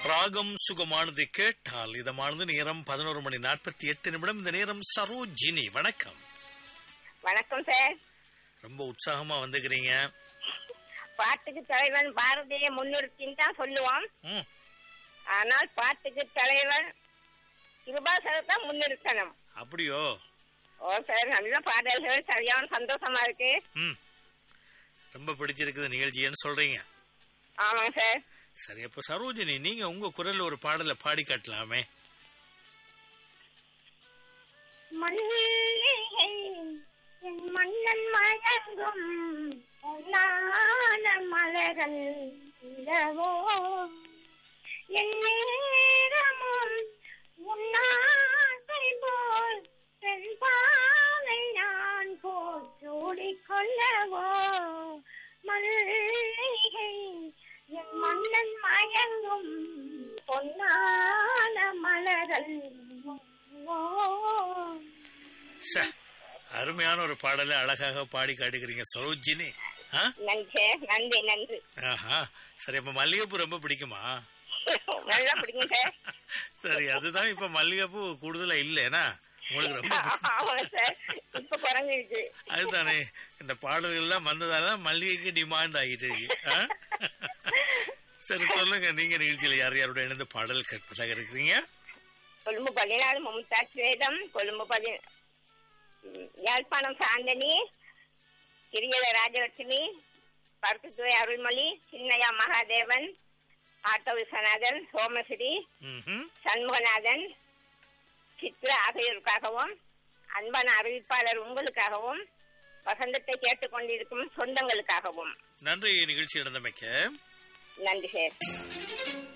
ராகம் சுகமானது கேட்டால் இதமானது நேரம் பதினோரு மணி நாற்பத்தி எட்டு நிமிடம் இந்த நேரம் சரோஜினி வணக்கம் வணக்கம் சார் ரொம்ப உற்சாகமா வந்துக்கிறீங்க பாட்டுக்கு தலைவன் பாரதிய முன்னிறுத்தின்னு தான் சொல்லுவோம் ம், ஆனால் பாட்டுக்கு தலைவன் கிருபாசரை தான் முன்னிறுத்தணும் அப்படியோ ஓ சார் நல்ல பாடல்கள் சரியான சந்தோஷமா இருக்கு ம் ரொம்ப பிடிச்சிருக்குது நிகழ்ச்சின்னு சொல்றீங்க ஆமாங்க சார் சரி அப்ப சரோஜினி நீங்க உங்க குரல்ல ஒரு பாடலை பாடி காட்டலாமே மல்லிகை என் மன்னன் மயங்கும் பொன்னான மலர்கள் இல்லவோ என் நேரமும் உன்னாசை போல் பெண் பாவை நான் போல் சூடிக்கொள்ளவோ மல்லிகை என் மன்னன் மயங்கும் பொன்னான மலர்கள் ஓ ச அருமையான ஒரு பாடலை அழகாக பாடி காட்டுக்கிறீங்க சரோஜினி ஆ? நன்றி சார் நன்றி நன்றி ஆஹா சரி அப்ப மல்லிகைப்பூ ரொம்ப பிடிக்குமா நல்லா பிடிக்கும் சார் சரி அதுதான் இப்ப மல்லிகைப்பூ கூடுதலா இல்லைனா உங்களுக்கு ரொம்ப பிடிக்கும். ஆமாம் சார் இப்ப குறைஞ்சிருக்கு அதுதானே இந்த பாடல்கள் எல்லாம் வந்ததால மல்லிகைக்கு டிமாண்ட் ஆகிட்டு இருக்கு ஆ? சரி சொல்லுங்க நீங்க நிகழ்ச்சியில யார் யாரோட இணைந்து பாடல் கேட்பதாக இருக்கிறீங்க கொழும்பு பதினாலு மும்தாஜ் வேதம் கொழும்பு பதி ம், யாழ்ப்பாணம் சாந்தனி கிரியல ராஜலட்சுமி பருத்துத்துறை அருள்மொழி சின்னையா மகாதேவன் ஆட்டோ விஸ்வநாதன் சோமஸ்ரீ ம்ஹும். சண்முகநாதன் சித்ரா ஆகியோருக்காகவும் அன்பான அறிவிப்பாளர் உங்களுக்காகவும் வசந்தத்தை கேட்டுக்கொண்டிருக்கும் சொந்தங்களுக்காகவும் நன்றி நிகழ்ச்சி நடந்தமைக்க நன்றி சார்